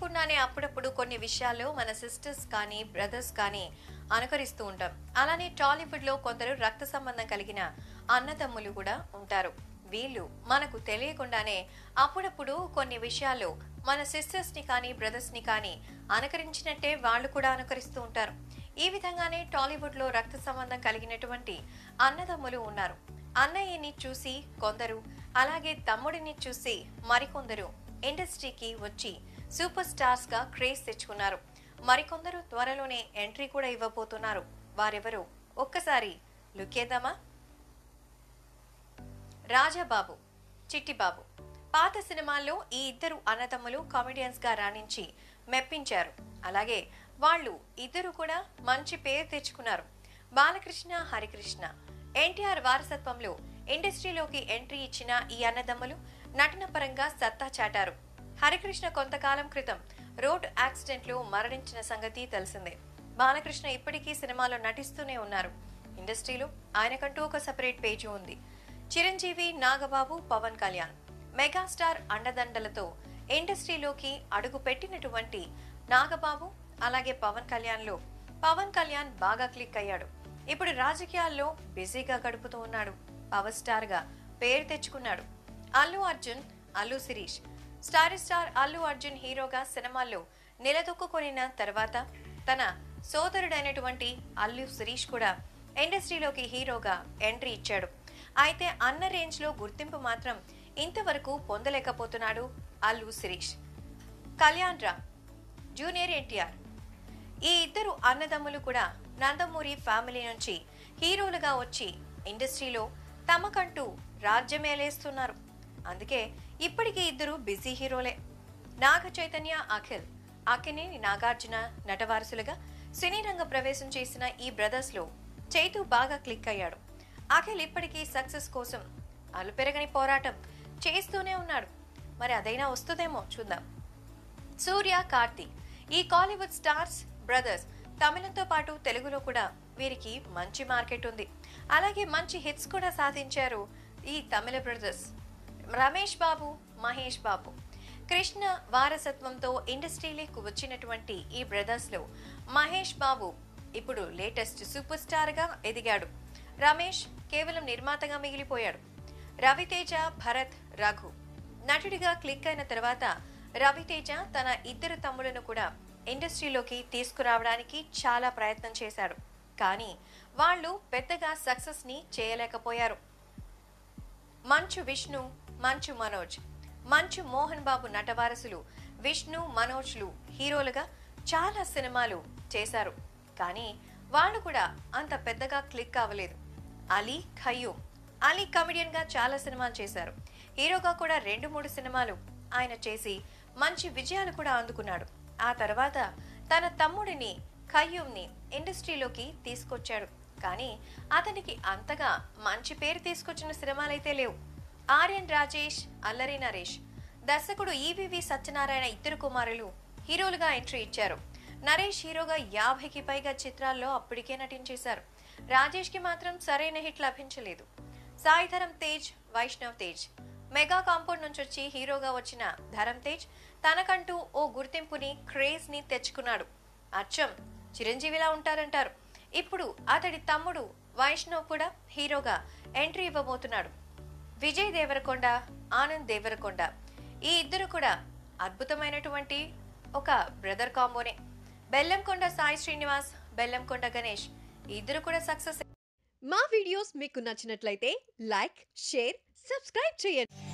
తెలియకుండానే అప్పుడప్పుడు కొన్ని విషయాల్లో మన సిస్టర్స్ కానీ బ్రదర్స్ కానీ అనుకరిస్తూ ఉంటాం అలానే టాలీవుడ్ లో కొందరు రక్త సంబంధం కలిగిన అన్నదమ్ములు కూడా ఉంటారు వీళ్ళు మనకు తెలియకుండానే అప్పుడప్పుడు కొన్ని విషయాల్లో మన సిస్టర్స్ ని కానీ బ్రదర్స్ ని కానీ అనుకరించినట్టే వాళ్ళు కూడా అనుకరిస్తూ ఉంటారు ఈ విధంగానే టాలీవుడ్ లో రక్త సంబంధం కలిగినటువంటి అన్నదమ్ములు ఉన్నారు అన్నయ్యని చూసి కొందరు అలాగే తమ్ముడిని చూసి మరికొందరు ఇండస్ట్రీకి వచ్చి సూపర్ స్టార్స్ గా క్రేజ్ తెచ్చుకున్నారు మరికొందరు త్వరలోనే ఎంట్రీ కూడా ఇవ్వబోతున్నారు వారెవరు ఒక్కసారి లుక్కేద్దామా రాజాబాబు చిట్టిబాబు పాత సినిమాల్లో ఈ ఇద్దరు అన్నదమ్ములు కామెడియన్స్ గా రాణించి మెప్పించారు అలాగే వాళ్ళు ఇద్దరు కూడా మంచి పేరు తెచ్చుకున్నారు బాలకృష్ణ హరికృష్ణ ఎన్టీఆర్ వారసత్వంలో ఇండస్ట్రీలోకి ఎంట్రీ ఇచ్చిన ఈ అన్నదమ్ములు నటన పరంగా సత్తా చాటారు హరికృష్ణ కొంతకాలం క్రితం రోడ్ యాక్సిడెంట్ లో మరణించిన సంగతి తెలిసిందే బాలకృష్ణ ఇప్పటికీ సినిమాలో నటిస్తూనే ఉన్నారు ఇండస్ట్రీలో ఆయనకంటూ ఒక సెపరేట్ పేజీ ఉంది చిరంజీవి నాగబాబు పవన్ కళ్యాణ్ మెగాస్టార్ అండదండలతో ఇండస్ట్రీలోకి అడుగు పెట్టినటువంటి నాగబాబు అలాగే పవన్ కళ్యాణ్ లో పవన్ కళ్యాణ్ బాగా క్లిక్ అయ్యాడు ఇప్పుడు రాజకీయాల్లో బిజీగా గడుపుతూ ఉన్నాడు పవర్ స్టార్ గా పేరు తెచ్చుకున్నాడు అల్లు అర్జున్ అల్లు శిరీష్ స్టార్ స్టార్ అల్లు అర్జున్ హీరోగా సినిమాల్లో నిలదొక్కుకొనిన తర్వాత తన సోదరుడైనటువంటి అల్లు శిరీష్ కూడా ఇండస్ట్రీలోకి హీరోగా ఎంట్రీ ఇచ్చాడు అయితే అన్న రేంజ్ లో గుర్తింపు మాత్రం ఇంతవరకు పొందలేకపోతున్నాడు అల్లు శిరీష్ కళ్యాణ్ రామ్ జూనియర్ ఎన్టీఆర్ ఈ ఇద్దరు అన్నదమ్ములు కూడా నందమూరి ఫ్యామిలీ నుంచి హీరోలుగా వచ్చి ఇండస్ట్రీలో తమకంటూ రాజ్యమేలేస్తున్నారు అందుకే ఇప్పటికీ ఇద్దరు బిజీ హీరోలే నాగ చైతన్య అఖిల్ అఖిని నాగార్జున నటవారసులుగా సినీ రంగ ప్రవేశం చేసిన ఈ బ్రదర్స్ లో చైతు బాగా క్లిక్ అయ్యాడు అఖిల్ ఇప్పటికీ సక్సెస్ కోసం అలుపెరగని పోరాటం చేస్తూనే ఉన్నాడు మరి అదైనా వస్తుందేమో చూద్దాం సూర్య కార్తీ ఈ కాలీవుడ్ స్టార్స్ బ్రదర్స్ తమిళంతో పాటు తెలుగులో కూడా వీరికి మంచి మార్కెట్ ఉంది అలాగే మంచి హిట్స్ కూడా సాధించారు ఈ తమిళ బ్రదర్స్ రమేష్ బాబు మహేష్ బాబు కృష్ణ వారసత్వంతో ఇండస్ట్రీలోకి వచ్చినటువంటి ఈ బ్రదర్స్ లో మహేష్ బాబు ఇప్పుడు లేటెస్ట్ సూపర్ స్టార్ గా ఎదిగాడు రమేష్ కేవలం నిర్మాతగా మిగిలిపోయాడు రవితేజ భరత్ రఘు నటుడిగా క్లిక్ అయిన తర్వాత రవితేజ తన ఇద్దరు తమ్ములను కూడా ఇండస్ట్రీలోకి తీసుకురావడానికి చాలా ప్రయత్నం చేశాడు కానీ వాళ్ళు పెద్దగా సక్సెస్ ని చేయలేకపోయారు మంచు విష్ణు మంచు మనోజ్ మంచు మోహన్ బాబు నటవారసులు విష్ణు మనోజ్లు హీరోలుగా చాలా సినిమాలు చేశారు కానీ వాళ్ళు కూడా అంత పెద్దగా క్లిక్ అవ్వలేదు అలీ ఖయ్యూమ్ అలీ కమెడియన్ గా చాలా సినిమాలు చేశారు హీరోగా కూడా రెండు మూడు సినిమాలు ఆయన చేసి మంచి విజయాలు కూడా అందుకున్నాడు ఆ తర్వాత తన తమ్ముడిని ఖయ్యూమ్ని ఇండస్ట్రీలోకి తీసుకొచ్చాడు కానీ అతనికి అంతగా మంచి పేరు తీసుకొచ్చిన సినిమాలైతే లేవు ఆర్యన్ రాజేష్ అల్లరి నరేష్ దర్శకుడు ఈవివి సత్యనారాయణ ఇద్దరు కుమారులు హీరోలుగా ఎంట్రీ ఇచ్చారు నరేష్ హీరోగా యాభైకి పైగా చిత్రాల్లో అప్పటికే నటించేశారు రాజేష్ కి మాత్రం సరైన హిట్ లభించలేదు సాయిధరం తేజ్ వైష్ణవ్ తేజ్ మెగా కాంపౌండ్ నుంచి వచ్చి హీరోగా వచ్చిన ధరం తేజ్ తనకంటూ ఓ గుర్తింపుని క్రేజ్ ని తెచ్చుకున్నాడు అచ్చం చిరంజీవిలా ఉంటారంటారు ఇప్పుడు అతడి తమ్ముడు వైష్ణవ్ కూడా హీరోగా ఎంట్రీ ఇవ్వబోతున్నాడు విజయ్ దేవరకొండ ఆనంద్ దేవరకొండ ఈ ఇద్దరు కూడా అద్భుతమైనటువంటి ఒక బ్రదర్ కాంబోనే బెల్లంకొండ సాయి శ్రీనివాస్ బెల్లంకొండ గణేష్ ఈ ఇద్దరు కూడా సక్సెస్ మా వీడియోస్ మీకు నచ్చినట్లయితే లైక్ షేర్ సబ్స్క్రైబ్ చేయండి